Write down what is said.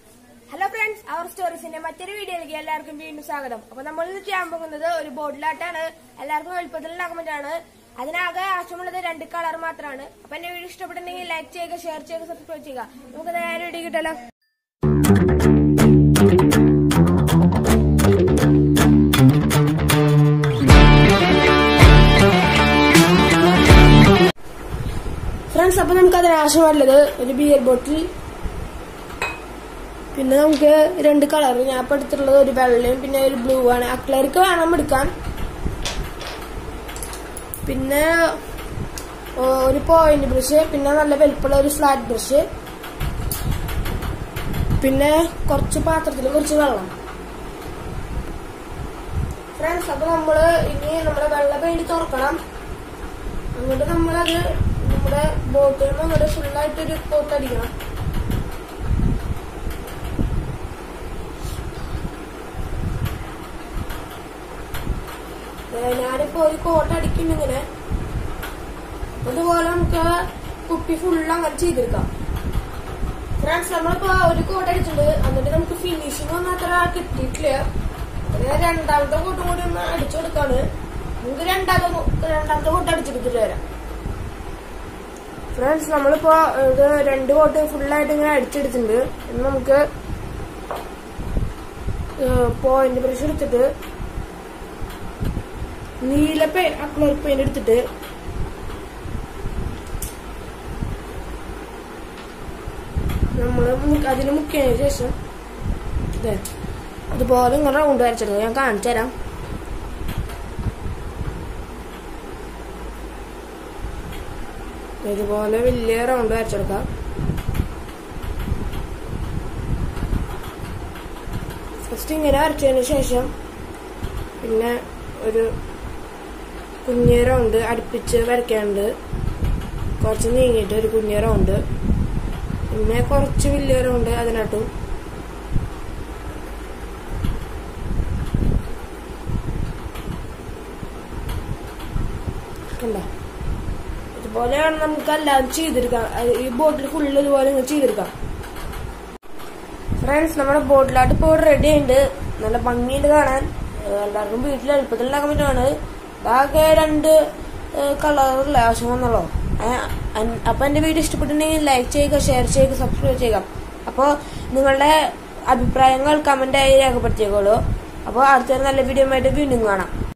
hello friends അവർ സ്റ്റോറീസിന്റെ മറ്റൊരു വീഡിയോയിലേക്ക് എല്ലാവർക്കും വീണ്ടും സ്വാഗതം അപ്പൊ നമ്മൾ ഇന്ന് ചെയ്യാൻ പോകുന്നത് ഒരു ബോട്ടിലാട്ടാണ് എല്ലാവർക്കും എളുപ്പത്തിൽ ഉണ്ടാക്കുമ്പോഴാണ് അതിനാകെ ആവശ്യമുള്ളത് രണ്ട് കളർ മാത്രമാണ് അപ്പൊ എന്റെ വീഡിയോ ഇഷ്ടപ്പെട്ടിട്ടുണ്ടെങ്കിൽ ലൈക്ക് ചെയ്യുക ഷെയർ ചെയ്യുക സബ്സ്ക്രൈബ് ചെയ്യുക നമുക്ക് നേരെ വീഡിയോ കിട്ടല്ലോ ഫ്രണ്ട്സ് അപ്പൊ നമുക്ക് അതിന് ആവശ്യമുള്ളത് ഒരു ബിയർ ബോട്ടിൽ പിന്നെ നമുക്ക് രണ്ട് കളർ ഞാൻ ഇപ്പൊ എടുത്തിട്ടുള്ളത് ഒരു വെള്ളയും പിന്നെ ഒരു ബ്ലൂ ആണ് അക്ലർക്ക് വേണം എടുക്കാൻ പിന്നെ ഓ, ഒരു പോയിന്റ് ബ്രഷ് പിന്നെ നല്ല വലുപ്പമുള്ള ഒരു ഫ്ലാറ്റ് ബ്രഷ് പിന്നെ കുറച്ച് പാത്രത്തിൽ കുറച്ച് വെള്ളം ഫ്രണ്ട്സ് അപ്പൊ നമ്മള് ഇനി നമ്മുടെ വെള്ള പെയിന്റ് തുറക്കണം എന്നിട്ട് നമ്മളത് നമ്മുടെ ബോട്ടിൽ അങ്ങോട്ട് ഫുള്ളായിട്ടൊരു കോട്ട് അടിക്കണം ഏ, ഞാനിപ്പോ ഒരു കോട്ട് അടിക്കുന്നു ഇങ്ങനെ അതുപോലെ നമുക്ക് കുപ്പി ഫുള്ള് അങ്ങനെ ചെയ്തെടുക്കാം ഫ്രണ്ട്സ് നമ്മളിപ്പോ ഒരു കോട്ട് അടിച്ചിട്ടുണ്ട് എന്നിട്ട് നമുക്ക് ഫിനിഷിംഗ് ഒന്നും അത്ര കിട്ടിയിട്ടില്ല പിന്നെ രണ്ടാമത്തെ കോട്ടും കൂടി ഒന്ന് അടിച്ചു കൊടുക്കാണ് നമുക്ക് രണ്ടാമത്തെ കോ- രണ്ടാമത്തെ കോട്ട് അടിച്ചെടുത്തിട്ട് വരാം ഫ്രണ്ട്സ് നമ്മളിപ്പോ ഇത് രണ്ട് കോട്ട് ഫുള്ളായിട്ട് ഇങ്ങനെ അടിച്ചെടുത്തിട്ടുണ്ട് ഇനി നമുക്ക് പോയിന്റ് ബ്രഷ് എടുത്തിട്ട് നീല പേ അക്ലർ പെയിന്റ് എടുത്തിട്ട് നമ്മള് മു- അതിന് മുക്കിയതിന് ശേഷം ദേ, അതുപോലെ ഇങ്ങനെ റൗണ്ട് വരച്ചെടുക്കുക ഞാൻ കാണിച്ചു തരാം ഇതുപോലെ വലിയ റൗണ്ട് വരച്ചെടുക്കാം ഫസ്റ്റ് ഇങ്ങനെ വരച്ചതിന് ശേഷം പിന്നെ ഒരു കുഞ്ഞ് റൗണ്ട് അടുപ്പിച്ച് വരയ്ക്കാനുണ്ട് കുറച്ച് നീങ്ങിയിട്ട് ഒരു കുഞ്ഞ് റൗണ്ട് പിന്നെ കുറച്ച് വലിയ റൗണ്ട് അതിനകത്തും കണ്ടോ ഇതുപോലെയാണ് നമുക്ക് എല്ലാം ചെയ്തെടുക്കാം അത് ഈ ബോട്ടിൽ ഫുള്ള് ഇതുപോലെ ഇങ്ങനെ ചെയ്തെടുക്കാം ഫ്രണ്ട്സ് നമ്മുടെ ബോട്ടിലാട്ട് ഇപ്പോൾ റെഡി ഉണ്ട് നല്ല ഭംഗിയുണ്ട് കാണാൻ ഏഹ് എല്ലാവർക്കും വീട്ടിൽ എളുപ്പത്തിൽ ഉണ്ടാക്കാൻ പറ്റുവാണ് ഇതാകെ രണ്ട് കളറുള്ള ആവശ്യം വന്നുള്ളൂ അപ്പൊ എന്റെ വീഡിയോ ഇഷ്ടപ്പെട്ടിട്ടുണ്ടെങ്കിൽ ലൈക്ക് ചെയ്യുക ഷെയർ ചെയ്യുക സബ്സ്ക്രൈബ് ചെയ്യുക അപ്പോൾ നിങ്ങളുടെ അഭിപ്രായങ്ങൾ കമന്റായി രേഖപ്പെടുത്തിയേക്കോളൂ അപ്പോൾ അടുത്തൊരു നല്ല വീഡിയോ ആയിട്ട് വീണ്ടും കാണാം